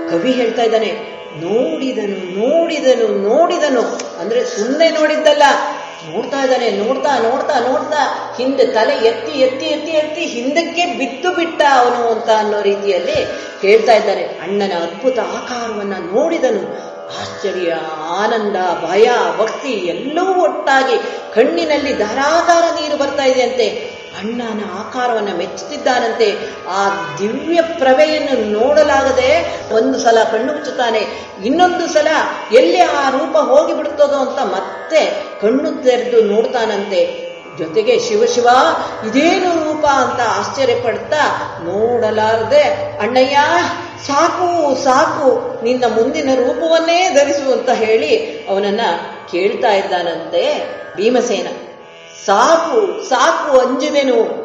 ಕವಿ ಹೇಳ್ತಾ ಇದ್ದಾನೆ ನೋಡಿದನು ನೋಡಿದನು ನೋಡಿದನು ಅಂದ್ರೆ ಸುಮ್ಮನೆ ನೋಡಿದ್ದಲ್ಲ ನೋಡ್ತಾ ಇದ್ದಾನೆ ನೋಡ್ತಾ ನೋಡ್ತಾ ನೋಡ್ತಾ ಹಿಂದೆ ತಲೆ ಎತ್ತಿ ಎತ್ತಿ ಎತ್ತಿ ಎತ್ತಿ ಹಿಂದಕ್ಕೆ ಬಿದ್ದು ಬಿಟ್ಟ ಅವನು ಅಂತ ಅನ್ನೋ ರೀತಿಯಲ್ಲಿ ಹೇಳ್ತಾ ಇದ್ದಾನೆ ಅಣ್ಣನ ಅದ್ಭುತ ಆಕಾರವನ್ನ ನೋಡಿದನು ಆಶ್ಚರ್ಯ ಆನಂದ ಭಯ ಭಕ್ತಿ ಎಲ್ಲವೂ ಒಟ್ಟಾಗಿ ಕಣ್ಣಿನಲ್ಲಿ ಧಾರಾಧಾರ ನೀರು ಬರ್ತಾ ಇದೆಯಂತೆ ಅಣ್ಣನ ಆಕಾರವನ್ನ ಮೆಚ್ಚುತ್ತಿದ್ದಾನಂತೆ ಆ ದಿವ್ಯ ಪ್ರಭೆಯನ್ನು ನೋಡಲಾಗದೆ ಒಂದು ಸಲ ಕಣ್ಣು ಮುಚ್ಚುತ್ತಾನೆ ಇನ್ನೊಂದು ಸಲ ಎಲ್ಲಿ ಆ ರೂಪ ಹೋಗಿ ಬಿಡುತ್ತದೋ ಅಂತ ಮತ್ತೆ ಕಣ್ಣು ತೆರೆದು ನೋಡ್ತಾನಂತೆ ಜೊತೆಗೆ ಶಿವ ಶಿವ ಇದೇನು ರೂಪ ಅಂತ ಆಶ್ಚರ್ಯ ಪಡ್ತಾ ನೋಡಲಾರದೆ ಅಣ್ಣಯ್ಯ ಸಾಕು ಸಾಕು ನಿನ್ನ ಮುಂದಿನ ರೂಪವನ್ನೇ ಧರಿಸು ಅಂತ ಹೇಳಿ ಅವನನ್ನ ಕೇಳ್ತಾ ಇದ್ದಾನಂತೆ ಭೀಮಸೇನ ಸಾಕು ಸಾಕು ಅಂಜುವೆನು